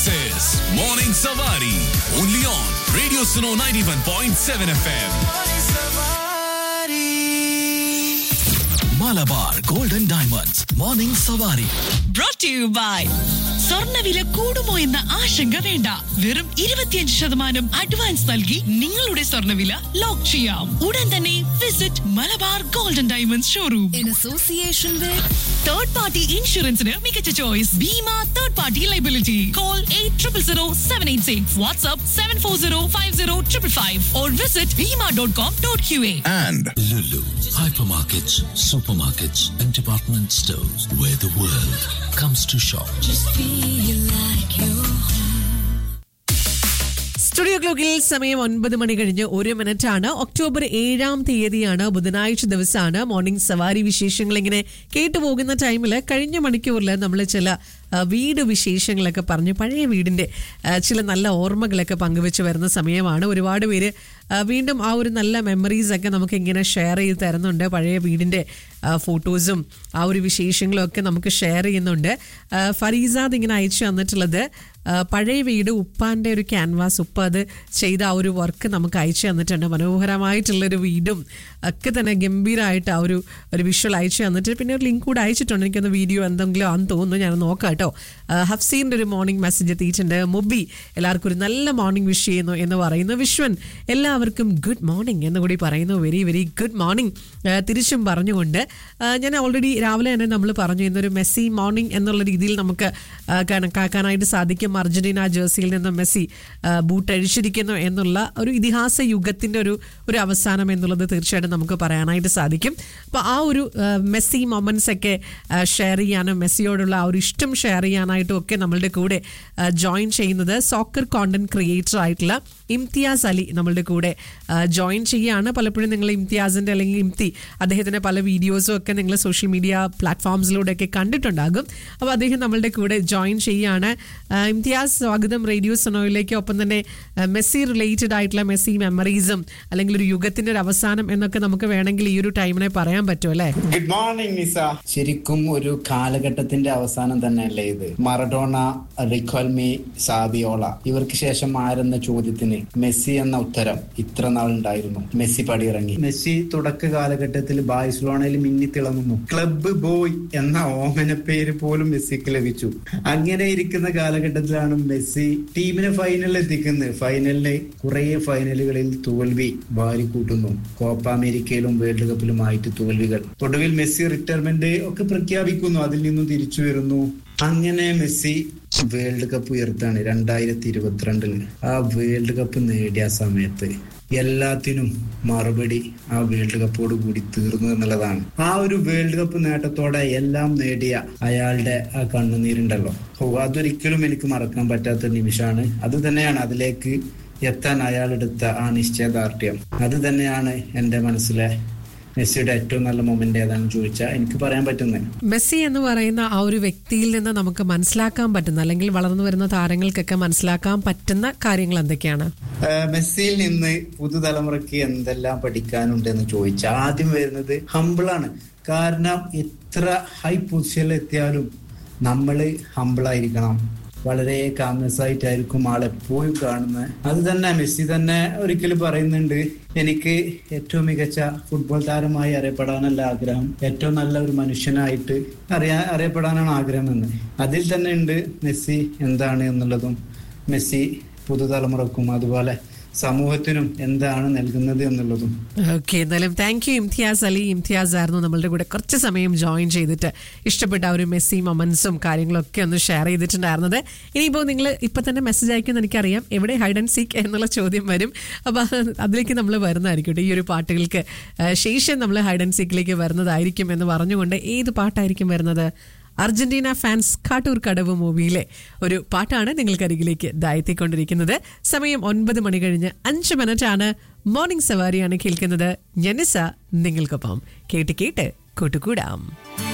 This is Morning Savari. Only on Radio Suno 91.7 FM. Malabar Golden Diamonds. Morning Savari. brought to you by സ്വർണ്ണവില കൂടുമോ എന്ന ആശങ്ക വേണ്ട വെറും ഇരുപത്തിയഞ്ച് ശതമാനം അഡ്വാൻസ് നൽകി നിങ്ങളുടെ സ്വർണ്ണവില ലോക്ക് ചെയ്യാം ഉടൻ തന്നെ visit Malabar golden diamonds showroom in association with third party ഇൻഷുറൻസിന് മികച്ച choice Bima third party liability call eight triple zero seven eight six WhatsApp seven four zero five zero triple five or visit Bima dot com dot Q A And Lulu, hypermarkets, supermarkets, and department stores where the world comes to shop. feel like you studio ക്ലോക്കിൽ സമയം ഒൻപത് മണി കഴിഞ്ഞ് ഒരു minute ആണ് October ഏഴാം തീയതിയാണ് ബുധനാഴ്ച ദിവസമാണ് മോർണിംഗ് സവാരി വിശേഷങ്ങൾ ഇങ്ങനെ കേട്ടുപോകുന്ന ടൈമിൽ കഴിഞ്ഞ മണിക്കൂറിൽ നമ്മൾ ചില ആ, വീട് വിശേഷങ്ങളൊക്കെ പറഞ്ഞ് പഴയ വീടിന്റെ ആ, ചില നല്ല ഓർമ്മകളൊക്കെ പങ്കുവെച്ച് വരുന്ന സമയമാണ് ഒരുപാട് പേര് ആ, വീണ്ടും ആ ഒരു നല്ല മെമ്മറീസ് ഒക്കെ നമുക്ക് ഇങ്ങനെ ഷെയർ ചെയ്ത് തരുന്നുണ്ട് പഴയ വീടിന്റെ ആ, ഫോട്ടോസും ആ ഒരു വിശേഷങ്ങളും ഒക്കെ നമുക്ക് ഷെയർ ചെയ്യുന്നുണ്ട് ആ, ഫരീസാദ് ഇങ്ങനെ അയച്ചു തന്നിട്ടുള്ളത് ആ, പഴയ വീട് ഉപ്പാന്റെ ഒരു ക്യാൻവാസ് ഉപ്പ അത് ചെയ്ത ആ ഒരു വർക്ക് നമുക്ക് അയച്ചു തന്നിട്ടുണ്ട് മനോഹരമായിട്ടുള്ളൊരു വീടും ഒക്കെ തന്നെ ഗംഭീരമായിട്ട് ആ ഒരു ഒരു വിഷ്വൽ അയച്ചു തന്നിട്ട് പിന്നെ ഒരു ലിങ്ക് കൂടെ അയച്ചിട്ടുണ്ട് എനിക്കൊന്ന് വീഡിയോ എന്തെങ്കിലും ആണെന്ന് തോന്നുന്നു ഞാൻ നോക്കാം കേട്ടോ ആ, ഹഫ്സീൻ്റെ ഒരു മോർണിംഗ് മെസ്സേജ് എത്തിയിട്ടുണ്ട് മുബി എല്ലാവർക്കും ഒരു നല്ല മോർണിംഗ് വിഷ് ചെയ്യുന്നു എന്ന് പറയുന്നു വിശ്വൻ എല്ലാവർക്കും ഗുഡ് മോർണിംഗ് എന്ന് കൂടി പറയുന്നു വെരി വെരി ഗുഡ് മോർണിംഗ് തിരിച്ചും പറഞ്ഞുകൊണ്ട് ആ, ഞാൻ ഓൾറെഡി രാവിലെ തന്നെ നമ്മൾ പറഞ്ഞു ഇന്നൊരു മെസ്സി മോർണിംഗ് എന്നുള്ള രീതിയിൽ നമുക്ക് ആ, കണക്കാക്കാനായിട്ട് സാധിക്കും അർജന്റീന ജേഴ്സിയിൽ നിന്ന് മെസ്സി ആ, ബൂട്ട് അഴിച്ചിരിക്കുന്നു എന്നുള്ള ഒരു ഇതിഹാസ യുഗത്തിന്റെ ഒരു ഒരു അവസാനം എന്നുള്ളത് തീർച്ചയായിട്ടും നമുക്ക് പറയാനായിട്ട് സാധിക്കും അപ്പോൾ ആ ഒരു ആ, മെസ്സി മൊമെന്റ്സ് ഒക്കെ ഷെയർ ചെയ്യാനും മെസ്സിയോടുള്ള ആ ഒരു ഇഷ്ടം ഷെയർ ചെയ്യാനായിട്ടും ഒക്കെ നമ്മളുടെ കൂടെ ജോയിൻ ചെയ്യുന്നത് സോക്കർ കോണ്ടന്റ് ക്രിയേറ്റർ ആയിട്ടുള്ള ഇംതിയാസ് അലി നമ്മളുടെ കൂടെ ജോയിൻ ചെയ്യുകയാണ് പലപ്പോഴും നിങ്ങൾ ഇംതിയാസിന്റെ അല്ലെങ്കിൽ ഇംതി അദ്ദേഹത്തിന്റെ പല വീഡിയോസും ഒക്കെ നിങ്ങൾ സോഷ്യൽ മീഡിയ പ്ലാറ്റ്ഫോംസിലൂടെ ഒക്കെ കണ്ടിട്ടുണ്ടാകും അപ്പോൾ അദ്ദേഹം നമ്മളുടെ കൂടെ ജോയിൻ ചെയ്യുകയാണ് ആ, ഇംതിയാസ് സ്വാഗതം റേഡിയോ സൊനോയിലേക്ക് ഒപ്പം തന്നെ ആ, മെസ്സി റിലേറ്റഡ് ആയിട്ടുള്ള മെസ്സി മെമ്മറീസും അല്ലെങ്കിൽ ഒരു യുഗത്തിന്റെ ഒരു അവസാനം എന്നൊക്കെ നമുക്ക് വേണമെങ്കിൽ ഈ ഒരു ടൈമിനെ പറയാൻ പറ്റും അല്ലേ ഗുഡ് മോർണിംഗ് നിസ ശരിക്കും ഒരു കാലഘട്ടത്തിന്റെ അവസാനം തന്നെയല്ലേ ഇത് മറഡോണ റിക്കോൽമി സാബിയോള ഇവർക്ക് ശേഷം ആരെന്ന ചോദ്യത്തിന് മെസ്സി എന്ന ഉത്തരം ഇത്ര നാൾ ഉണ്ടായിരുന്നു മെസ്സി പടിയിറങ്ങി മെസ്സി തുടക്ക കാലഘട്ടത്തിൽ ബാഴ്സലോണയിൽ മിന്നിത്തിളങ്ങുന്നു ക്ലബ്ബ് ബോയ് എന്ന ഓമന പേര് പോലും മെസ്സിക്ക് ലഭിച്ചു അങ്ങനെ ഇരിക്കുന്ന കാലഘട്ടത്തിലാണ് മെസ്സി ടീമിനെ ഫൈനലിൽ എത്തിക്കുന്നത് ഫൈനലിന് കുറെ ഫൈനലുകളിൽ തോൽവി വാരിക്കൂട്ടുന്നു കോപ്പ അമേരിക്കയിലും വേൾഡ് കപ്പിലുമായിട്ട് തോൽവികൾ ഒടുവിൽ മെസ്സി റിട്ടയർമെന്റ് ഒക്കെ പ്രഖ്യാപിക്കുന്നു അതിൽ നിന്നും തിരിച്ചു വരുന്നു അങ്ങനെ മെസ്സി വേൾഡ് കപ്പ് ഉയർത്താണ് രണ്ടായിരത്തി ഇരുപത്തിരണ്ടില് ആ വേൾഡ് കപ്പ് നേടിയ സമയത്ത് എല്ലാത്തിനും മറുപടി ആ വേൾഡ് കപ്പോട് കൂടി തീർന്നു എന്നുള്ളതാണ് ആ ഒരു വേൾഡ് കപ്പ് നേട്ടത്തോടെ എല്ലാം നേടിയ അയാളുടെ ആ കണ്ണുനീരുണ്ടല്ലോ ഓ അതൊരിക്കലും എനിക്ക് മറക്കാൻ പറ്റാത്ത നിമിഷമാണ് അത് തന്നെയാണ് അതിലേക്ക് എത്താൻ അയാൾ എടുത്ത ആ നിശ്ചയദാർഢ്യം അത് തന്നെയാണ് എന്റെ മനസ്സിലെ മെസ്സിയുടെ ഏറ്റവും നല്ല മൊമെന്റ് ഏതാണെന്ന് ചോദിച്ചാൽ എനിക്ക് പറയാൻ പറ്റുന്നത് മെസ്സി എന്ന് പറയുന്ന ആ ഒരു വ്യക്തിയിൽ നിന്ന് നമുക്ക് മനസ്സിലാക്കാൻ പറ്റുന്ന അല്ലെങ്കിൽ വളർന്നു വരുന്ന താരങ്ങൾക്കൊക്കെ മനസ്സിലാക്കാൻ പറ്റുന്ന കാര്യങ്ങൾ എന്തൊക്കെയാണ് ഏഹ് മെസ്സിയിൽ നിന്ന് പുതുതലമുറയ്ക്ക് എന്തെല്ലാം പഠിക്കാനുണ്ട് എന്ന് ചോദിച്ചാൽ ആദ്യം വരുന്നത് ഹമ്പിളാണ് കാരണം എത്ര ഹൈ പൊസിഷനിൽ എത്തിയാലും നമ്മൾ ഹമ്പിളായിരിക്കണം വളരെ കാംനെസ് ആയിട്ടായിരിക്കും ആളെപ്പോഴും കാണുന്നത് അത് തന്നെ മെസ്സി തന്നെ ഒരിക്കലും പറയുന്നുണ്ട് എനിക്ക് ഏറ്റവും മികച്ച ഫുട്ബോൾ താരമായി അറിയപ്പെടാനല്ല ആഗ്രഹം ഏറ്റവും നല്ല ഒരു മനുഷ്യനായിട്ട് അറിയാ അറിയപ്പെടാനാണ് ആഗ്രഹം എന്ന് അതിൽ തന്നെ ഉണ്ട് മെസ്സി എന്താണ് എന്നുള്ളതും മെസ്സി പുതുതലമുറക്കും അതുപോലെ സമൂഹത്തിനും എന്താണ് നൽകുന്നത് എന്നുള്ളതും ഓക്കെ എന്തായാലും താങ്ക് യു ഇംതിയാസ് അലി ഇംതിയാസ് ആയിരുന്നു നമ്മളുടെ കൂടെ കുറച്ച് സമയം ജോയിൻ ചെയ്തിട്ട് ഇഷ്ടപ്പെട്ട ആ ഒരു മെസ്സി മൊമെന്റ്സും കാര്യങ്ങളൊക്കെ ഒന്ന് ഷെയർ ചെയ്തിട്ടുണ്ടായിരുന്നത് ഇനിയിപ്പോൾ നിങ്ങൾ ഇപ്പൊ തന്നെ മെസ്സേജ് അയക്കുമെന്ന് എനിക്കറിയാം എവിടെ ഹൈഡ് ആൻഡ് സീക്ക് എന്നുള്ള ചോദ്യം വരും അപ്പൊ അതിലേക്ക് നമ്മൾ വരുന്നതായിരിക്കും കേട്ടോ. ഈ ഒരു പാട്ടുകൾക്ക് ആ, ശേഷം നമ്മൾ ഹൈഡ് ആൻഡ് സീക്കിലേക്ക് വരുന്നതായിരിക്കും എന്ന് പറഞ്ഞുകൊണ്ട് ഏത് പാട്ടായിരിക്കും വരുന്നത് അർജന്റീന ഫാൻസ് കാട്ടൂർ കടവ് മൂവിയിലെ ഒരു പാട്ടാണ് നിങ്ങൾക്കരികിലേക്ക് ദായെത്തിക്കൊണ്ടിരിക്കുന്നത് സമയം ഒൻപത് മണി കഴിഞ്ഞ് അഞ്ച് മിനിറ്റ് ആണ് മോർണിംഗ് സവാരിയാണ് കേൾക്കുന്നത് ജനിസ നിങ്ങൾക്കൊപ്പം കേട്ട് കേട്ട് കൂട്ടുകൂടാം